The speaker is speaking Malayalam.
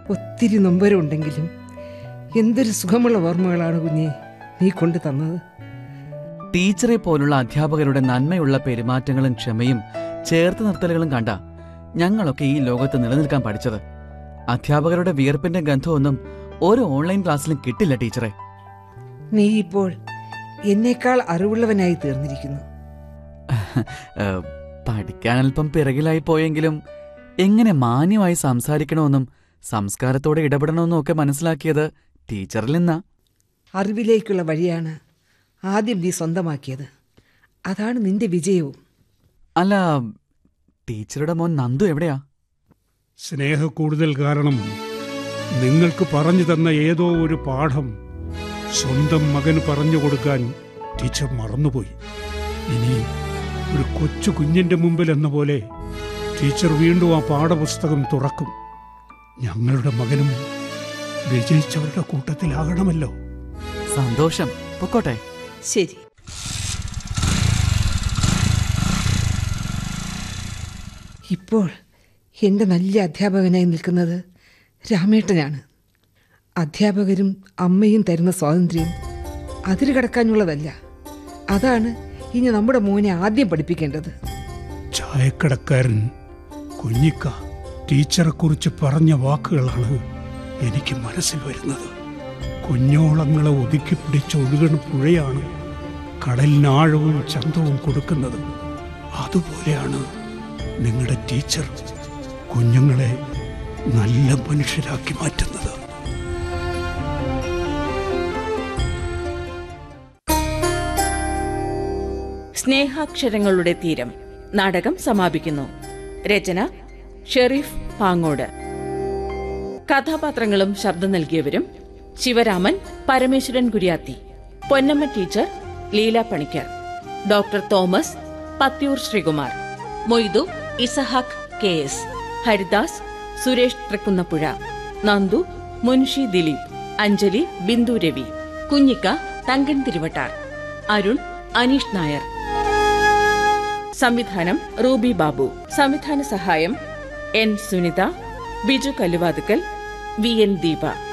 ഒത്തിരി നൊമ്പരമുണ്ടെങ്കിലും എന്തൊരു സുഖമുള്ള ഓർമ്മകളാണ് കുഞ്ഞെ നീ കൊണ്ടു തന്നത് ടീച്ചറെ പോലുള്ള അധ്യാപകരുടെ നന്മയുള്ള പെരുമാറ്റങ്ങളും ക്ഷമയും ചേർത്ത് നിർത്തലുകളും കണ്ട ഞങ്ങളൊക്കെ ഈ ലോകത്ത് നിലനിൽക്കാൻ പഠിച്ചത് അധ്യാപകരുടെ വിയർപ്പിന്റെ ഗന്ധമൊന്നും ഒരു ഓൺലൈൻ ക്ലാസ്സിലും കിട്ടില്ല ടീച്ചറെ നീ ഇപ്പോൾ എന്നേക്കാൾ അറിവുള്ളവനായി തീർന്നിരിക്കുന്നു ഏഹ്, പഠിക്കാൻ അല്പം പിറകിലായി പോയെങ്കിലും എങ്ങനെ മാന്യമായി സംസാരിക്കണമെന്നും സംസ്കാരത്തോടെ ഇടപെടണമെന്നും ഒക്കെ മനസ്സിലാക്കിയത് ടീച്ചറിൽ നിന്നാ അറിവിലേക്കുള്ള വഴിയാണ് ആദ്യം നീ സ്വന്തമാക്കിയത് അതാണ് നിന്റെ വിജയവും അല്ല ടീച്ചറുടെ മോൻ നന്ദു എവിടെയാ സ്നേഹക്കൂടുതൽ കാരണം നിങ്ങൾക്ക് പറഞ്ഞു തന്ന ഏതോ ഒരു പാഠം സ്വന്തം മകന് പറഞ്ഞു കൊടുക്കാൻ ടീച്ചർ മറന്നുപോയി ഇനി ഒരു കൊച്ചു കുഞ്ഞിന്റെ മുമ്പിൽ എന്ന പോലെ ടീച്ചർ വീണ്ടും ആ പാഠപുസ്തകം തുറക്കും ഞങ്ങളുടെ മകനും വിജയിച്ചവരുടെ കൂട്ടത്തിലാകണമല്ലോ സന്തോഷം പൊക്കോട്ടെ ശരി ഇപ്പോൾ എൻ്റെ നല്ല അധ്യാപകനായി നിൽക്കുന്നത് രാമേട്ടനാണ് അധ്യാപകരും അമ്മയും തരുന്ന സ്വാതന്ത്ര്യം അതിര് കടക്കാനുള്ളതല്ല അതാണ് ഇനി നമ്മുടെ മോനെ ആദ്യം പഠിപ്പിക്കേണ്ടത് ചായക്കടക്കാരൻ കുഞ്ഞിക്ക ടീച്ചറെക്കുറിച്ച് പറഞ്ഞ വാക്കുകളാണ് എനിക്ക് മനസ്സിൽ വരുന്നത് കുഞ്ഞോളങ്ങളെ ഒതുക്കി പിടിച്ച് ഒഴുകണ പുഴയാണ് കടലിന് ആഴവും ചന്തവും കൊടുക്കുന്നത് അതുപോലെയാണ് നിങ്ങളുടെ ടീച്ചർ കുഞ്ഞുങ്ങളെ നല്ല മനുഷ്യരാക്കി മാറ്റുന്നത് സ്നേഹാക്ഷരങ്ങളുടെ തീരം നാടകം സമാപിക്കുന്നു രചന ഷെറീഫ് പാങ്ങോട് കഥാപാത്രങ്ങളും ശബ്ദം നൽകിയവരും Sivaraman Parameswaran Kuriyathi Ponnamma teacher Leela Panicker doctor Thomas Pathiyoor Sreekumar Moidu Isahak K S Haridas Suresh Thrikkunnapuzha Nandu Munshi Dileep Anjali Bindu Ravi Kunjikka Thankan Thiruvattar Arun Aneesh Nair സംവിധാനം റൂബി ബാബു സംവിധാന സഹായം N Sunitha Biju Kalluvathukkal V N Deepa